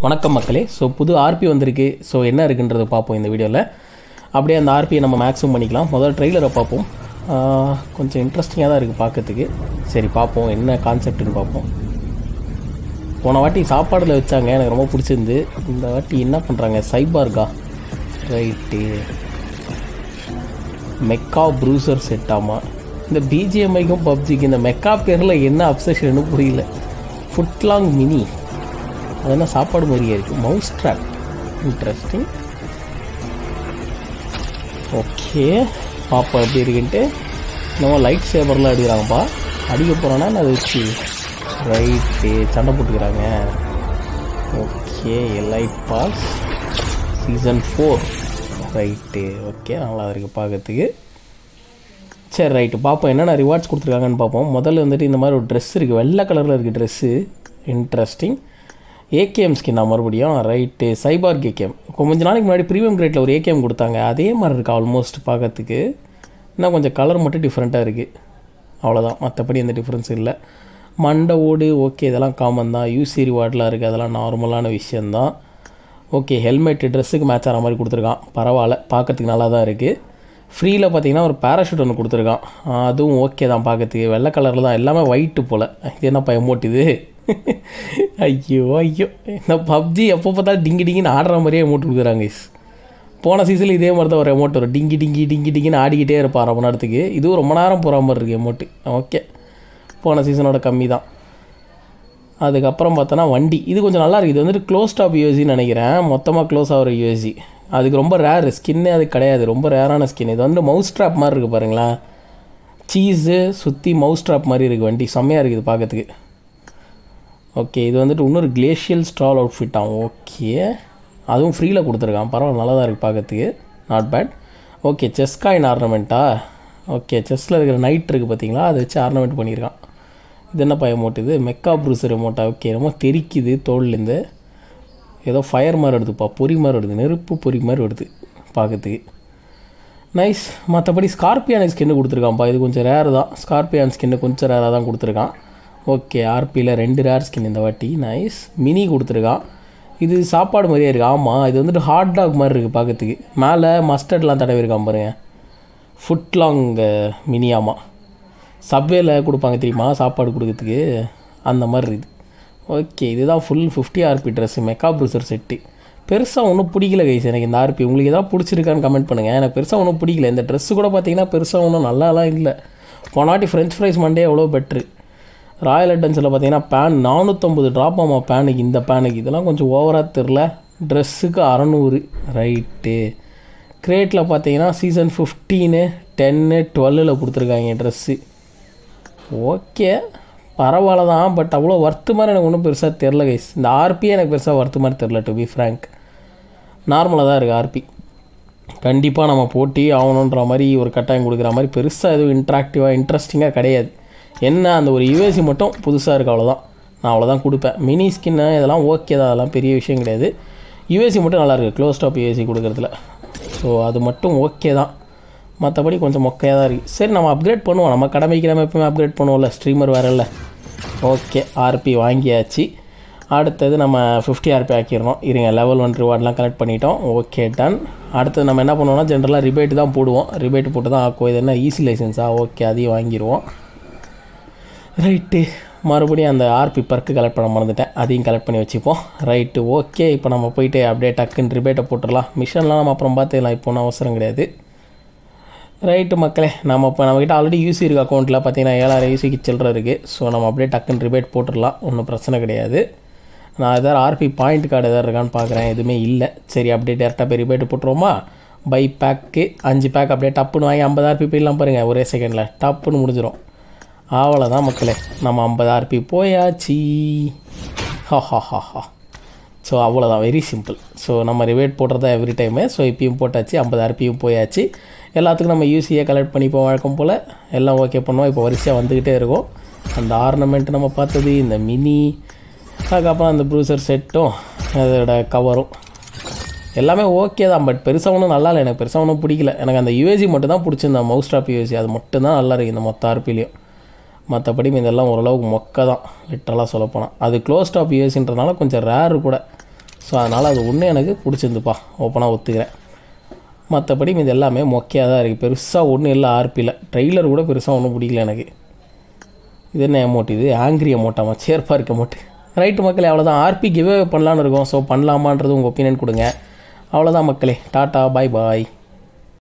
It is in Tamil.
வணக்கம் மக்களே ஸோ புது ஆர்பி வந்திருக்கு ஸோ என்ன இருக்குன்றதை பார்ப்போம் இந்த வீடியோவில் அப்படியே அந்த ஆர்பியை நம்ம மேக்ஸிமம் பண்ணிக்கலாம் முதல்ல ட்ரெய்லரை பார்ப்போம் ஆஹ், கொஞ்சம் இன்ட்ரெஸ்டிங்காக தான் இருக்குது பார்க்கறதுக்கு சரி பார்ப்போம் என்ன கான்செப்ட்னு பார்ப்போம் போன வாட்டி சாப்பாடில் வச்சாங்க எனக்கு ரொம்ப பிடிச்சிருந்து இந்த வாட்டி என்ன பண்ணுறாங்க சைபார்கா ரைட்டு மெக்கா ப்ரூசர் செட் ஆமாம் இந்த பிஜிஎம்ஐக்கும் பப்ஜிக்கு இந்த மெக்கா பேரில் என்ன அப்சஷன்னு புரியல ஃபுட்லாங் மினி அது என்ன சாப்பாடு மாதிரியே இருக்குது மவுஸ் ட்ராப் இன்ட்ரெஸ்டிங் ஓகே பாப்பா எப்படி இருக்குன்ட்டு நம்ம லைட் சேவர்லாம் அடிக்கிறாங்கப்பா அடிக்க போகிறோன்னா நான் அதை வச்சு ரைட்டு சண்டை போட்டுக்கிறாங்க okay light pass season four right okay நல்லா இருக்குது பார்க்கறதுக்கு சரி ரைட்டு பார்ப்போம் என்னென்ன ரிவார்ட்ஸ் கொடுத்துருக்காங்கன்னு பார்ப்போம் முதல்ல வந்துட்டு இந்த மாதிரி ஒரு ட்ரெஸ் இருக்குது வெள்ளை கலரில் இருக்குது ட்ரெஸ்ஸு இன்ட்ரெஸ்டிங் ஏகேஎம் ஸ்கின் நான் மறுபடியும் ரைட்டு சைபார்க் ஏகேஎம் கொஞ்ச நாளைக்கு முன்னாடி ப்ரீமியம் கிரேட்டில் ஒரு ஏகேஎம் கொடுத்தாங்க அதே மாதிரி இருக்குது ஆல்மோஸ்ட் பார்க்கறதுக்கு இன்னும் கொஞ்சம் கலர் மட்டும் டிஃப்ரெண்ட்டாக இருக்குது அவ்வளோதான் மற்றபடி எந்த டிஃப்ரென்ஸ் இல்லை மண்டை ஓடு ஓகே இதெல்லாம் காமன் தான் யூசி ரிவார்ட்லாம் இருக்குது அதெல்லாம் நார்மலான விஷயந்தான் ஓகே ஹெல்மெட் ட்ரெஸ்ஸுக்கு மேட்ச் ஆகிற மாதிரி கொடுத்துருக்கான் பரவாயில்ல பார்க்கறதுக்கு நல்லா தான் இருக்குது ஃப்ரீயில் பார்த்தீங்கன்னா ஒரு பேராஷூட் ஒன்று கொடுத்துருக்கான் ஆ, அதுவும் ஓகே தான் பார்க்கறதுக்கு வெள்ளை கலரில் தான் எல்லாமே ஒயிட்டு போல் இது என்னப்பா எமோட் இது ஐயோ ஐயோ இந்த பப்ஜி எப்போ பார்த்தாலும் டிங்கி டிங்கின்னு ஆடுற மாதிரியே எமோட் கொடுக்குறாங்க guys. போன சீசனில் இதே மாதிரி தான் ஒரு எமோட் வரும் டிங்கி டிங்கி டிங்கி டிங்கின்னு ஆடிக்கிட்டே இருப்பான் ரொம்ப நேரத்துக்கு இதுவும் ரொம்ப நேரம் போகிற மாதிரி இருக்குது எமோட்டு ஓகே போன சீசனோட கம்மி தான் அதுக்கப்புறம் பார்த்தோன்னா வண்டி இது கொஞ்சம் நல்லா இருக்குது இது வந்துட்டு க்ளோஸ் டாப் யூஎஸ்சின்னு நினைக்கிறேன் மொத்தமாக க்ளோஸ் ஆகிற யூஎஸ்சி அதுக்கு ரொம்ப ரேர் ஸ்கின்னே அது கிடையாது ரொம்ப ரேரான ஸ்கின் இது வந்து மவுஸ் ட்ராப் மாதிரி இருக்குது பாருங்களேன் சீஸு சுற்றி மவுஸ் ட்ராப் மாதிரி இருக்குது வண்டி செம்மையாக இருக்குது பார்க்கறதுக்கு ஓகே இது வந்துட்டு இன்னொரு கிளேஷியல் ஸ்டால் அவுட்ஃபிட் ஆகும் ஓகே அதுவும் ஃப்ரீயில் கொடுத்துருக்கான் பரவாயில்ல நல்லா தான் இருக்குது பார்க்கறதுக்கு not bad okay chess coin ஆர்னமெண்ட்டா ஓகே செஸ்ஸில் இருக்கிற நைட் இருக்குது பார்த்தீங்களா அதை வச்சு ஆர்னமெண்ட் பண்ணியிருக்கான் இது என்னப்பா எமௌண்ட் இது மெக்கா ப்ரூசர் எமௌண்ட்டா ஓகே என்னமோ தெரிக்குது தோல்லேருந்து ஏதோ ஃபயர் மாதிரி வருதுப்பா பொறி மாதிரி வருது நெருப்பு பொறி மாதிரி வருது பார்க்கறதுக்கு நைஸ் மற்றபடி ஸ்கார்பியான் ஸ்கின்னு கொடுத்துருக்கான்ப்பா இது கொஞ்சம் ரேர் தான் ஸ்கார்பியான் ஸ்கின்னு கொஞ்சம் ரேராக தான் கொடுத்துருக்கான் ஓகே ஆர்பியில் ரெண்டு ரேர் ஸ்கின் இந்த வாட்டி நைஸ் மினி கொடுத்துருக்கான் இது சாப்பாடு மாதிரியே இருக்குது ஆமாம் இது வந்துட்டு ஹாட் டாக் மாதிரி இருக்குது பார்க்கறதுக்கு மேலே மஸ்டர்ட்லாம் தடவி இருக்கான் பாருங்க ஃபுட்லாங் மினி ஆமாம் சப்வேல கொடுப்பாங்க தெரியுமா சாப்பாடு கொடுக்கறதுக்கு அந்த மாதிரி இருக்குது ஓகே இதுதான் full fifty RP dress Mecha Bruiser set பெருசாக ஒன்றும் பிடிக்கல கைஸ் எனக்கு இந்த ஆர்பி உங்களுக்கு எதாவது பிடிச்சிருக்கான்னு கமெண்ட் பண்ணுங்கள் எனக்கு பெருசாக ஒன்றும் பிடிக்கல இந்த ட்ரெஸ்ஸு கூட பார்த்தீங்கன்னா பெருசாக ஒன்றும் நல்லாலாம் இல்லை போனாட்டி ஃப்ரெஞ்ச் ஃப்ரைஸ் மண்டே எவ்வளோ பெட்ரு ராயல் அட்டன்ஸில் பார்த்தீங்கன்னா பேன் நானூற்றம்பது ட்ராப் ஆமா பேனுக்கு இந்த பேனுக்கு இதெல்லாம் கொஞ்சம் ஓவராக தெரில ட்ரெஸ்ஸுக்கு அறநூறு ரைட்டு கிரேட்டில் பார்த்தீங்கன்னா சீசன் ஃபிஃப்டீனு டென்னு டுவெல்லில் கொடுத்துருக்காங்க ட்ரெஸ்ஸு ஓகே பரவாயில்ல தான் பட் அவ்வளோ ஒர்த்து மாதிரி எனக்கு ஒன்றும் பெருசாக தெரில கைஸ் இந்த ஆர்பியே எனக்கு பெருசாக ஒர்த்து மாதிரி தெரில டு பி ஃப்ரேங்க் நார்மலாக தான் இருக்குது ஆர்பி கண்டிப்பாக நம்ம போட்டி ஆகணுன்ற மாதிரி ஒரு கட்டாயம் கொடுக்குற மாதிரி பெருசாக எதுவும் இன்ட்ராக்டிவாக இன்ட்ரெஸ்டிங்காக கிடையாது என்ன அந்த ஒரு யூஎஸ்சி மட்டும் புதுசாக இருக்குது அவ்வளோதான் நான் அவ்வளோதான் கொடுப்பேன் மினி ஸ்கின்னு இதெல்லாம் ஓகே தான் அதெல்லாம் பெரிய விஷயம் கிடையாது யூஎஸ்சி மட்டும் நல்லா இருக்குது க்ளோஸ் டாப் யூஎஸ்சி கொடுக்குறதுல ஸோ அது மட்டும் ஓகே தான் மற்றபடி கொஞ்சம் மொக்கையாக தான் இருக்குது சரி நம்ம அப்கிரேட் பண்ணுவோம் நம்ம கடமைக்கு நம்ம எப்பவுமே அப்கிரேட் பண்ணுவோம்ல ஸ்ட்ரீமர் வேறல்ல ஓகே ஆர்பி வாங்கியாச்சு அடுத்தது நம்ம ஃபிஃப்டி ஆர்பி ஆக்கிடணும் இருங்க லெவல் ஒன் ரிவார்ட்லாம் கலெக்ட் பண்ணிட்டோம் ஓகே டன் அடுத்தது நம்ம என்ன பண்ணுவோம்னா ஜென்ரலாக ரிபேட் தான் போடுவோம் ரிபேட் போட்டு தான் ஆக்குவோம் இது என்ன ஈஸி லைசன்ஸா ஓகே அதையும் வாங்கிடுவோம் ரைட்டு மறுபடியும் அந்த ஆர்பி பர்க்கு கலெக்ட் பண்ண மறந்துட்டேன் அதையும் கலெக்ட் பண்ணி வச்சுப்போம் ரைட்டு ஓகே இப்போ நம்ம போயிட்டு அப்படியே டக்குன்னு ரிபேட்டை போட்டுடலாம் மிஷன்லாம் நம்ம அப்புறம் பார்த்துக்கலாம் இப்போ ஒன்றும் அவசரம் கிடையாது ரைட்டு மக்களே நம்ம இப்போ நம்மக்கிட்ட ஆல்ரெடி யூசி இருக்கு அக்கௌண்ட்டில் பார்த்தீங்கன்னா ஏழாயிரம் யூசிக்கு சில்லற இருக்குது ஸோ நம்ம அப்படியே டக்குன்னு ரிபேட் போட்டுடலாம் ஒன்றும் பிரச்சனை கிடையாது நான் எதாவது ஆர்பி பாயிண்ட் கார்டு எதாவது இருக்கான்னு பார்க்குறேன் எதுவுமே இல்லை சரி அப்படியே டேரெக்டாக போய் ரிபேட் போட்டுருவோமா பை பேக்கு அஞ்சு பேக் அப்படியே டப்புன்னு வாங்கி ஐம்பது ஆர்பி போயிடலாம் பாருங்கள் ஒரே செகண்டில் டப்புன்னு முடிஞ்சிடும் அவ்வளோதான் மக்களே நம்ம ஐம்பது ஆர்பி போயாச்சு ஹா ஹா ஹா ஹா ஸோ அவ்வளோதான் வெரி சிம்பிள் ஸோ நம்ம ரிவேட் போடுறது தான் எவ்ரி டைமு ஸோ இப்பயும் போட்டாச்சு ஐம்பது ஆர்பியும் போயாச்சு எல்லாத்துக்கும் நம்ம யூசியை கலெக்ட் பண்ணிப்போம் வழக்கம் போல் எல்லாம் ஓகே பண்ணுவோம் இப்போ வரிசையாக வந்துக்கிட்டே இருக்கும் அந்த ஆர்னமெண்ட் நம்ம பார்த்தது இந்த மினி அதுக்கப்புறம் அந்த ப்ரூசர் செட்டும் அதோட கவரும் எல்லாமே ஓகே தான் பட் பெருசாக ஒன்றும் நல்லா இல்லை எனக்கு பெருசாக ஒன்றும் பிடிக்கல எனக்கு அந்த யூஎஸ்சி மட்டும் தான் பிடிச்சிருந்தேன் மவுஸ் ட்ராப் யூஎஸ்சி அது மட்டும் தான் நல்லா இருக்குது இந்த மொத்த ஆர்பிலையும் மற்றபடி இதெல்லாம் ஓரளவுக்கு மொக்க தான் லிட்டரலாக சொல்லப்போனால் அது க்ளோஸ் டாப் யூஎஸ்ன்றனால கொஞ்சம் ரேரு கூட ஸோ அதனால் அது ஒன்று எனக்கு பிடிச்சிருந்துப்பா ஓப்பனாக ஒத்துக்கிறேன் மற்றபடி இது எல்லாமே மொக்கையாக தான் இருக்குது பெருசாக ஒன்றும் இல்லை ஆர்பியில் ட்ரெய்லர் கூட பெருசாக ஒன்றும் பிடிக்கல எனக்கு இது என்ன அமௌண்ட் இது ஆங்கிரி அமௌண்ட்டாமா சேர்ப்பா இருக்க அமௌண்ட் ரைட்டு மக்களே அவ்வளோதான் ஆர்பி கிவே பண்ணலான்னு இருக்கோம் ஸோ பண்ணலாமான்றது உங்கள் ஒப்பீனியன் கொடுங்க அவ்வளோதான் மக்களே டாட்டா பாய் பாய்